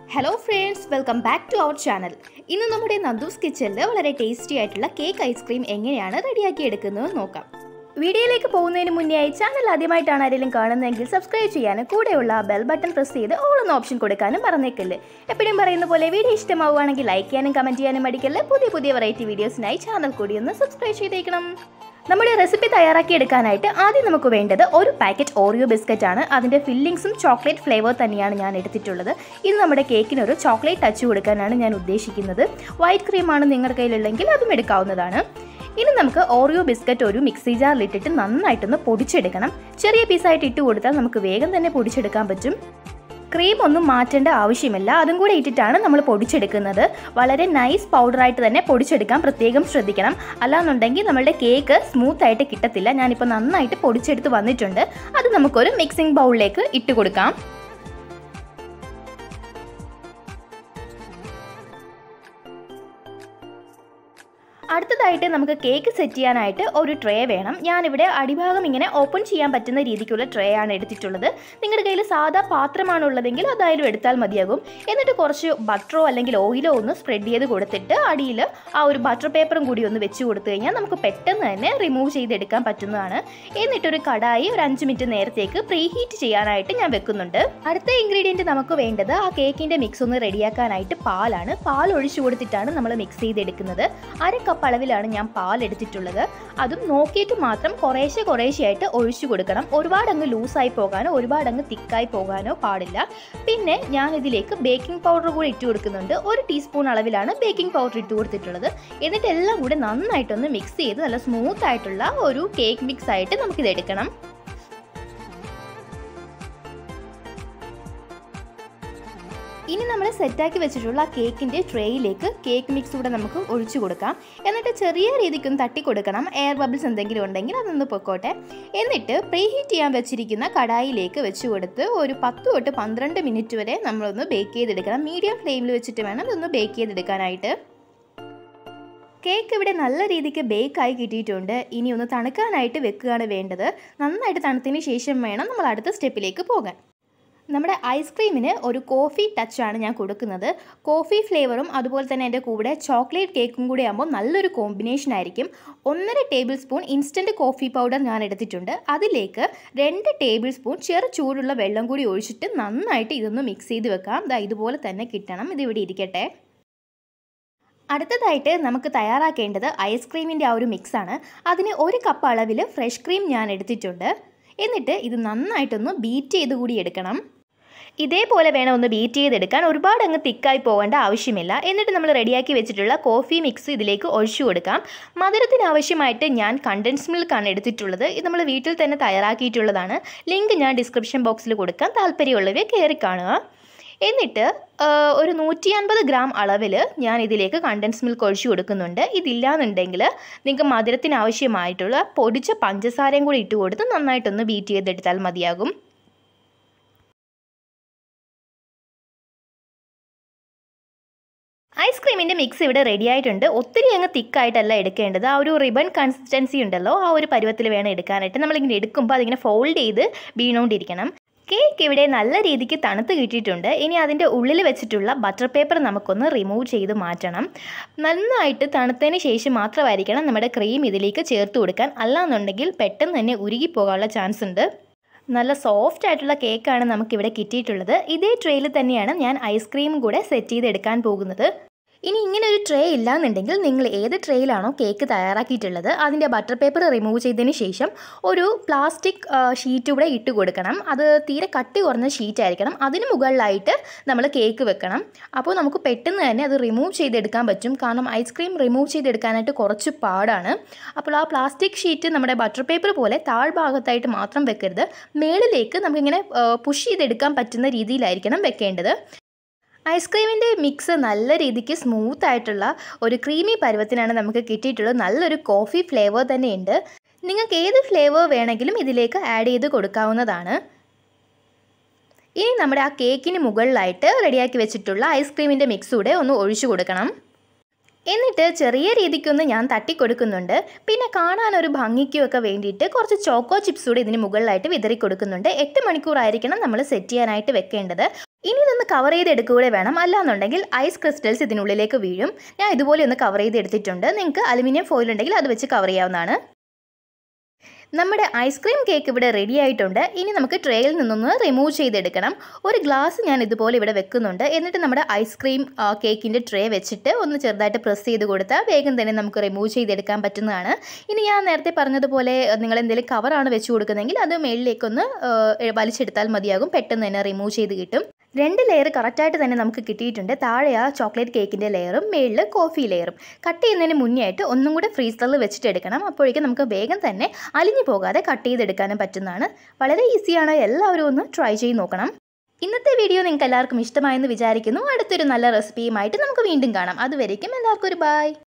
hello friends welcome back to our channel ഇന്ന് നമ്മുടെ നന്ദൂസ് കിച്ചണിൽ വളരെ ടേസ്റ്റി ആയിട്ടുള്ള കേക്ക് ഐസ്ക്രീം എങ്ങനെയാണ് റെഡിയാക്കി എടുക്കുന്നത് നോക്കാം വീഡിയോയിലേക്ക് പോകുന്നതിന് മുന്നേ ആയി ചാനൽ ആദ്യമായിട്ടാണ് ആരെങ്കിലും കാണുന്നതെങ്കിൽ സബ്സ്ക്രൈബ് ചെയ്യാനും കൂടെയുള്ള ബെൽ ബട്ടൺ പ്രസ് ചെയ്ത് ഓൾ എന്ന ഓപ്ഷൻ കൊടുക്കാനും മറന്നേക്കല്ലേ എപ്പോഴും പറയുന്ന പോലെ വീഡിയോ ഇഷ്ടമാവുകയാണെങ്കിൽ ലൈക്ക് ചെയ്യാനും കമൻറ്റ് ചെയ്യാനും മടിക്കല്ലേ പുതിയ പുതിയ വെറൈറ്റി വീഡിയോസിനായി ചാനൽ കൂടി ഒന്ന് സബ്സ്ക്രൈബ് ചെയ്തേക്കണം നമ്മുടെ റെസിപ്പി തയ്യാറാക്കി എടുക്കാനായിട്ട് ആദ്യം നമുക്ക് വേണ്ടത് ഒരു പാക്കറ്റ് ഓറിയോ ബിസ്ക്കറ്റ് ആണ് അതിൻ്റെ ഫില്ലിങ്സും ചോക്ലേറ്റ് ഫ്ലേവർ തന്നെയാണ് ഞാൻ എടുത്തിട്ടുള്ളത് ഇത് നമ്മുടെ കേക്കിന് ഒരു ചോക്ലേറ്റ് ടച്ച് കൊടുക്കാനാണ് ഞാൻ ഉദ്ദേശിക്കുന്നത് വൈറ്റ് ക്രീമാണ് നിങ്ങളുടെ കയ്യിലുള്ളെങ്കിൽ അതും എടുക്കാവുന്നതാണ് ഇനി നമുക്ക് ഓറിയോ ബിസ്ക്കറ്റ് ഒരു മിക്സി ജാറിലിട്ടിട്ട് നന്നായിട്ടൊന്ന് പൊടിച്ചെടുക്കണം ചെറിയ പീസായിട്ട് ഇട്ട് കൊടുത്താൽ നമുക്ക് വേഗം തന്നെ പൊടിച്ചെടുക്കാൻ പറ്റും ക്രീം ഒന്നും മാറ്റേണ്ട ആവശ്യമില്ല അതും കൂടെ ഇട്ടിട്ടാണ് നമ്മൾ പൊടിച്ചെടുക്കുന്നത് വളരെ നൈസ് പൗഡറായിട്ട് തന്നെ പൊടിച്ചെടുക്കാൻ പ്രത്യേകം ശ്രദ്ധിക്കണം അല്ലാന്നുണ്ടെങ്കിൽ നമ്മളുടെ കേക്ക് സ്മൂത്ത് ആയിട്ട് കിട്ടത്തില്ല ഞാനിപ്പോൾ നന്നായിട്ട് പൊടിച്ചെടുത്ത് വന്നിട്ടുണ്ട് അത് നമുക്കൊരു മിക്സിംഗ് ബൗളിലേക്ക് ഇട്ട് കൊടുക്കാം അടുത്തതായിട്ട് നമുക്ക് കേക്ക് സെറ്റ് ചെയ്യാനായിട്ട് ഒരു ട്രേ വേണം ഞാനിവിടെ അടിഭാഗം ഇങ്ങനെ ഓപ്പൺ ചെയ്യാൻ പറ്റുന്ന രീതിക്കുള്ള ട്രേ ആണ് എടുത്തിട്ടുള്ളത് നിങ്ങളുടെ കയ്യിൽ സാധാ പാത്രമാണ് ഉള്ളതെങ്കിൽ അതായാലും എടുത്താൽ മതിയാകും എന്നിട്ട് കുറച്ച് ബട്ടറോ അല്ലെങ്കിൽ ഓയിലോ ഒന്ന് സ്പ്രെഡ് ചെയ്ത് കൊടുത്തിട്ട് അടിയിൽ ആ ഒരു ബട്ടർ പേപ്പറും കൂടി ഒന്ന് വെച്ച് കൊടുത്തു കഴിഞ്ഞാൽ നമുക്ക് പെട്ടെന്ന് തന്നെ റിമൂവ് ചെയ്തെടുക്കാൻ പറ്റുന്നതാണ് എന്നിട്ടൊരു കടായി ഒരു അഞ്ച് മിനിറ്റ് നേരത്തേക്ക് പ്രീ ഹീറ്റ് ചെയ്യാനായിട്ട് ഞാൻ വെക്കുന്നുണ്ട് അടുത്ത ഇൻഗ്രീഡിയൻറ്റ് നമുക്ക് വേണ്ടത് ആ കേക്കിൻ്റെ മിക്സ് ഒന്ന് റെഡിയാക്കാനായിട്ട് പാലാണ് പാൽ ഒഴിച്ചു കൊടുത്തിട്ടാണ് നമ്മൾ മിക്സ് ചെയ്തെടുക്കുന്നത് അര കപ്പ് അളവിലാണ് ഞാൻ പാൽ എടുത്തിട്ടുള്ളത് അതും നോക്കിയിട്ട് മാത്രം കുറേശ്ശെ കുറേശ്ശെയായിട്ട് ഒഴിച്ചു കൊടുക്കണം ഒരുപാട് അങ്ങ് ലൂസായി പോകാനോ ഒരുപാട് അങ്ങ് തിക്കായി പോകാനോ പാടില്ല പിന്നെ ഞാൻ ഇതിലേക്ക് ബേക്കിംഗ് പൗഡർ കൂടി ഇട്ട് കൊടുക്കുന്നുണ്ട് ഒരു ടീസ്പൂൺ അളവിലാണ് ബേക്കിംഗ് പൗഡർ ഇട്ട് കൊടുത്തിട്ടുള്ളത് എന്നിട്ട് എല്ലാം കൂടി നന്നായിട്ടൊന്ന് മിക്സ് ചെയ്ത് നല്ല സ്മൂത്ത് ആയിട്ടുള്ള ഒരു കേക്ക് മിക്സ് ആയിട്ട് നമുക്കിത് എടുക്കണം ഇനി നമ്മൾ സെറ്റാക്കി വെച്ചിട്ടുള്ള ആ കേക്കിൻ്റെ ട്രേയിലേക്ക് കേക്ക് മിക്സ് കൂടെ നമുക്ക് ഒഴിച്ചു കൊടുക്കാം എന്നിട്ട് ചെറിയ രീതിക്കൊന്ന് തട്ടി കൊടുക്കണം എയർ ബബിൾസ് എന്തെങ്കിലും ഉണ്ടെങ്കിൽ അതൊന്ന് പൊക്കോട്ടെ എന്നിട്ട് പ്രീ ഹീറ്റ് ചെയ്യാൻ വെച്ചിരിക്കുന്ന കടായിലേക്ക് വെച്ച് കൊടുത്ത് ഒരു പത്ത് തൊട്ട് പന്ത്രണ്ട് മിനിറ്റ് വരെ നമ്മളൊന്ന് ബേക്ക് ചെയ്തെടുക്കണം മീഡിയം ഫ്ലെയിമിൽ വെച്ചിട്ട് വേണം ഇതൊന്ന് ബേക്ക് ചെയ്തെടുക്കാനായിട്ട് കേക്ക് ഇവിടെ നല്ല രീതിക്ക് ബേക്കായി കിട്ടിയിട്ടുണ്ട് ഇനി ഒന്ന് തണുക്കാനായിട്ട് വെക്കുകയാണ് വേണ്ടത് നന്നായിട്ട് തണുത്തതിന് ശേഷം വേണം നമ്മൾ അടുത്ത സ്റ്റെപ്പിലേക്ക് പോകാൻ നമ്മുടെ ഐസ്ക്രീമിന് ഒരു കോഫി ടച്ചാണ് ഞാൻ കൊടുക്കുന്നത് കോഫി ഫ്ലേവറും അതുപോലെ തന്നെ എൻ്റെ കൂടെ ചോക്ലേറ്റ് കേക്കും കൂടി ആകുമ്പോൾ നല്ലൊരു കോമ്പിനേഷൻ ആയിരിക്കും ഒന്നര tablespoon instant coffee powder ഞാൻ എടുത്തിട്ടുണ്ട് അതിലേക്ക് രണ്ട് ടേബിൾ സ്പൂൺ ചെറു ചൂടുള്ള വെള്ളം കൂടി ഒഴിച്ചിട്ട് നന്നായിട്ട് ഇതൊന്ന് മിക്സ് ചെയ്ത് വെക്കാം ദാ ഇതുപോലെ തന്നെ കിട്ടണം ഇത് ഇവിടെ ഇരിക്കട്ടെ അടുത്തതായിട്ട് നമുക്ക് തയ്യാറാക്കേണ്ടത് ഐസ്ക്രീമിൻ്റെ ആ ഒരു മിക്സാണ് അതിന് ഒരു കപ്പ് അളവിൽ ഫ്രഷ് ക്രീം ഞാൻ എടുത്തിട്ടുണ്ട് എന്നിട്ട് ഇത് നന്നായിട്ടൊന്ന് ബീറ്റ് ചെയ്ത് കൂടി എടുക്കണം ഇതേപോലെ വേണം ഒന്ന് ബീറ്റ് ചെയ്തെടുക്കാൻ ഒരുപാട് അങ്ങ് തിക്കായി പോകേണ്ട ആവശ്യമില്ല എന്നിട്ട് നമ്മൾ റെഡിയാക്കി വെച്ചിട്ടുള്ള കോഫി മിക്സ് ഇതിലേക്ക് ഒഴിച്ചു കൊടുക്കാം മധുരത്തിന് ആവശ്യമായിട്ട് ഞാൻ കണ്ടൻസ് മിൽക്കാണ് എടുത്തിട്ടുള്ളത് ഇത് നമ്മൾ വീട്ടിൽ തന്നെ തയ്യാറാക്കിയിട്ടുള്ളതാണ് ലിങ്ക് ഞാൻ ഡിസ്ക്രിപ്ഷൻ ബോക്സിൽ കൊടുക്കാം താല്പര്യമുള്ളവയെ കയറി കാണുക എന്നിട്ട് ഒരു നൂറ്റി അൻപത് ഗ്രാം അളവിൽ ഞാൻ ഇതിലേക്ക് കണ്ടൻസ് മിൽക്ക് ഒഴിച്ചു കൊടുക്കുന്നുണ്ട് ഇതില്ലാന്നുണ്ടെങ്കിൽ നിങ്ങൾക്ക് മധുരത്തിന് ആവശ്യമായിട്ടുള്ള പൊടിച്ച പഞ്ചസാരയും കൂടി ഇട്ട് കൊടുത്ത് നന്നായിട്ടൊന്ന് ബീറ്റ് ചെയ്തെടുത്താൽ മതിയാകും ഐസ്ക്രീമിൻ്റെ മിക്സ് ഇവിടെ റെഡി ആയിട്ടുണ്ട് ഒത്തിരി അങ്ങ് തിക്കായിട്ടല്ല എടുക്കേണ്ടത് ആ ഒരു റിബൺ കൺസിസ്റ്റൻസി ഉണ്ടല്ലോ ആ ഒരു പരുവത്തിൽ വേണം എടുക്കാനായിട്ട് നമ്മളിങ്ങനെ എടുക്കുമ്പോൾ അതിങ്ങനെ ഫോൾഡ് ചെയ്ത് വീണുകൊണ്ടിരിക്കണം കേക്ക് ഇവിടെ നല്ല രീതിക്ക് തണുത്ത് കിട്ടിയിട്ടുണ്ട് ഇനി അതിൻ്റെ ഉള്ളിൽ വെച്ചിട്ടുള്ള ബട്ടർ പേപ്പർ നമുക്കൊന്ന് റിമൂവ് ചെയ്ത് മാറ്റണം നന്നായിട്ട് തണുത്തതിന് ശേഷം മാത്രമായിരിക്കണം നമ്മുടെ ക്രീം ഇതിലേക്ക് ചേർത്ത് കൊടുക്കാൻ അല്ലാന്നുണ്ടെങ്കിൽ പെട്ടെന്ന് തന്നെ ഉരുകി പോകാനുള്ള ചാൻസ് ഉണ്ട് നല്ല സോഫ്റ്റ് ആയിട്ടുള്ള കേക്കാണ് നമുക്കിവിടെ കിട്ടിയിട്ടുള്ളത് ഇതേ ട്രേയിൽ തന്നെയാണ് ഞാൻ ഐസ്ക്രീം കൂടെ സെറ്റ് ചെയ്തെടുക്കാൻ പോകുന്നത് ഇനി ഇങ്ങനെ ഒരു ട്രേ ഇല്ലാന്നുണ്ടെങ്കിൽ നിങ്ങൾ ഏത് ട്രേയിലാണോ കേക്ക് തയ്യാറാക്കിയിട്ടുള്ളത് അതിൻ്റെ ബട്ടർ പേപ്പർ റിമൂവ് ചെയ്തതിന് ശേഷം ഒരു പ്ലാസ്റ്റിക് ഷീറ്റ് കൂടെ ഇട്ട് കൊടുക്കണം അത് തീരെ കട്ടി കുറഞ്ഞ ഷീറ്റ് ആയിരിക്കണം അതിന് മുകളിലായിട്ട് നമ്മൾ കേക്ക് വെക്കണം അപ്പോൾ നമുക്ക് പെട്ടെന്ന് തന്നെ അത് റിമൂവ് ചെയ്തെടുക്കാൻ പറ്റും കാരണം ഐസ്ക്രീം റിമൂവ് ചെയ്തെടുക്കാനായിട്ട് കുറച്ച് പാടാണ് അപ്പോൾ ആ പ്ലാസ്റ്റിക് ഷീറ്റ് നമ്മുടെ ബട്ടർ പേപ്പർ പോലെ താഴ്ഭാഗത്തായിട്ട് മാത്രം വെക്കരുത് മേളിലേക്ക് നമുക്കിങ്ങനെ പുഷ് ചെയ്തെടുക്കാൻ പറ്റുന്ന രീതിയിലായിരിക്കണം വെക്കേണ്ടത് ഐസ്ക്രീമിൻ്റെ മിക്സ് നല്ല രീതിക്ക് സ്മൂത്ത് ആയിട്ടുള്ള ഒരു ക്രീമി പരുവത്തിനാണ് നമുക്ക് കിട്ടിയിട്ടുള്ളത് നല്ലൊരു കോഫി ഫ്ലേവർ തന്നെയുണ്ട് നിങ്ങൾക്ക് ഏത് ഫ്ലേവർ വേണമെങ്കിലും ഇതിലേക്ക് ആഡ് ചെയ്ത് കൊടുക്കാവുന്നതാണ് ഇനി നമ്മുടെ ആ കേക്കിന് മുകളിലായിട്ട് റെഡിയാക്കി വെച്ചിട്ടുള്ള ഐസ്ക്രീമിൻ്റെ മിക്സ് കൂടെ ഒന്ന് ഒഴിച്ചു കൊടുക്കണം എന്നിട്ട് ചെറിയ രീതിക്കൊന്ന് ഞാൻ തട്ടിക്കൊടുക്കുന്നുണ്ട് പിന്നെ കാണാൻ ഒരു ഭംഗിക്കും ഒക്കെ വേണ്ടിയിട്ട് കുറച്ച് ചോക്കോ ചിപ്സ് കൂടി ഇതിന് മുകളിലായിട്ട് വിതറി കൊടുക്കുന്നുണ്ട് എട്ട് മണിക്കൂറായിരിക്കണം നമ്മൾ സെറ്റ് ചെയ്യാനായിട്ട് വെക്കേണ്ടത് ഇനി ഇതൊന്ന് കവർ ചെയ്തെടുക്കുക വേണം അല്ലാന്നുണ്ടെങ്കിൽ ഐസ് ക്രിസ്റ്റൽസ് ഇതിനുള്ളിലേക്ക് വീഴും ഞാൻ ഇതുപോലെ ഒന്ന് കവർ ചെയ്തെടുത്തിട്ടുണ്ട് നിങ്ങൾക്ക് അലുമിനിയം ഫോയിൽ ഉണ്ടെങ്കിൽ അത് വെച്ച് കവർ ചെയ്യാവുന്നതാണ് നമ്മുടെ ഐസ്ക്രീം കേക്ക് ഇവിടെ റെഡി ആയിട്ടുണ്ട് ഇനി നമുക്ക് ട്രേയിൽ നിന്നൊന്ന് റിമൂവ് ചെയ്തെടുക്കണം ഒരു ഗ്ലാസ് ഞാൻ ഇതുപോലെ ഇവിടെ വെക്കുന്നുണ്ട് എന്നിട്ട് നമ്മുടെ ഐസ്ക്രീം കേക്കിൻ്റെ ട്രേ വെച്ചിട്ട് ഒന്ന് ചെറുതായിട്ട് പ്രസ് ചെയ്ത് കൊടുത്താൽ വേഗം തന്നെ നമുക്ക് റിമൂവ് ചെയ്തെടുക്കാൻ പറ്റുന്നതാണ് ഇനി ഞാൻ നേരത്തെ പറഞ്ഞതുപോലെ നിങ്ങൾ എന്തെങ്കിലും കവറാണ് വെച്ച് കൊടുക്കുന്നതെങ്കിൽ അത് മേളിലേക്കൊന്ന് വലിച്ചെടുത്താൽ മതിയാകും പെട്ടെന്ന് തന്നെ റിമൂവ് ചെയ്ത് കിട്ടും രണ്ട് ലെയർ കറക്റ്റായിട്ട് തന്നെ നമുക്ക് കിട്ടിയിട്ടുണ്ട് താഴെ ആ ചോക്ലേറ്റ് കേക്കിൻ്റെ ലെയറും മേളിൽ കോഫി ലെയറും കട്ട് ചെയ്യുന്നതിന് മുന്നേ ആയിട്ട് ഒന്നും കൂടെ ഫ്രീസറിൽ വെച്ചിട്ട് എടുക്കണം അപ്പോഴേക്കും നമുക്ക് വേഗം തന്നെ അലിഞ്ഞു പോകാതെ കട്ട് ചെയ്തെടുക്കാനും പറ്റുന്നതാണ് വളരെ ഈസിയാണ് എല്ലാവരും ഒന്ന് ട്രൈ ചെയ്ത് നോക്കണം ഇന്നത്തെ വീഡിയോ നിങ്ങൾക്ക് എല്ലാവർക്കും ഇഷ്ടമായെന്ന് വിചാരിക്കുന്നു അടുത്തൊരു നല്ല റെസിപ്പിയുമായിട്ട് നമുക്ക് വീണ്ടും കാണാം അതുവരേക്കും എല്ലാവർക്കും ഒരു ബൈ